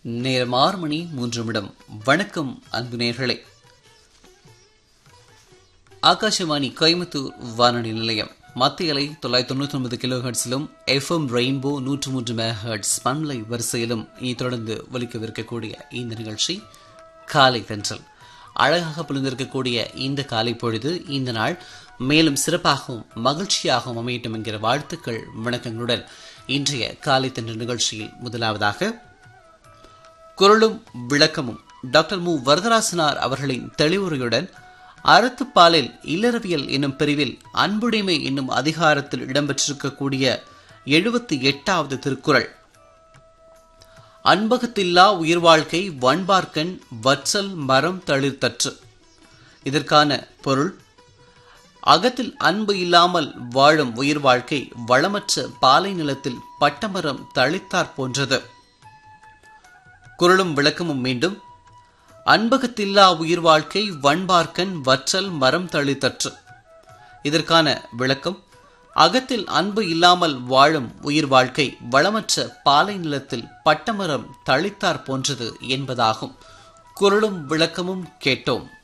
நேரம் ஆறு மணி மூன்று நிமிடம் வணக்கம் அன்பு நேர்களே ஆகாஷவாணி கோயம்புத்தூர் வானொலி நிலையம் மத்திய அலை தொள்ளாயிரத்தி தொண்ணூத்தி ஒன்பது கிலோ ஹெர்ட்ஸிலும் எஃப்எம் ரெயின்போ நூற்று மூன்று மெகாஹெர்ட்ஸ் பண்பலை வரிசையிலும் இனி தொடர்ந்து ஒலிக்கவிருக்கக்கூடிய இந்த நிகழ்ச்சி காலை தென்றல் அழகாக புரிந்திருக்கக்கூடிய இந்த காலை பொழுது இந்த நாள் மேலும் சிறப்பாகவும் மகிழ்ச்சியாகவும் அமையட்டும் என்கிற வாழ்த்துக்கள் வணக்கங்களுடன் இன்றைய காலை தென்றல் நிகழ்ச்சியில் முதலாவதாக குரலும் விளக்கமும் டாக்டர் மு வரதராசனார் அவர்களின் தெளிவுரையுடன் அறத்துப்பாலில் இல்லறவியல் என்னும் பிரிவில் அன்புடைமை என்னும் அதிகாரத்தில் இடம்பெற்றிருக்கக்கூடிய எழுபத்தி எட்டாவது திருக்குறள் அன்பகத்தில்லா உயிர் வாழ்க்கை வன்பார்க்கன் வற்றல் மரம் தளிர்த்தற்று இதற்கான பொருள் அகத்தில் அன்பு இல்லாமல் வாழும் உயிர் வாழ்க்கை வளமற்ற பாலை நிலத்தில் பட்டமரம் தளித்தாற் போன்றது குரலும் விளக்கமும் மீண்டும் அன்பகத்தில்லா உயிர் வாழ்க்கை வன்பார்க்கன் வற்றல் மரம் தளித்தற்று இதற்கான விளக்கம் அகத்தில் அன்பு இல்லாமல் வாழும் உயிர் வாழ்க்கை வளமற்ற பாலை நிலத்தில் பட்டமரம் தளித்தார் போன்றது என்பதாகும் குரலும் விளக்கமும் கேட்டோம்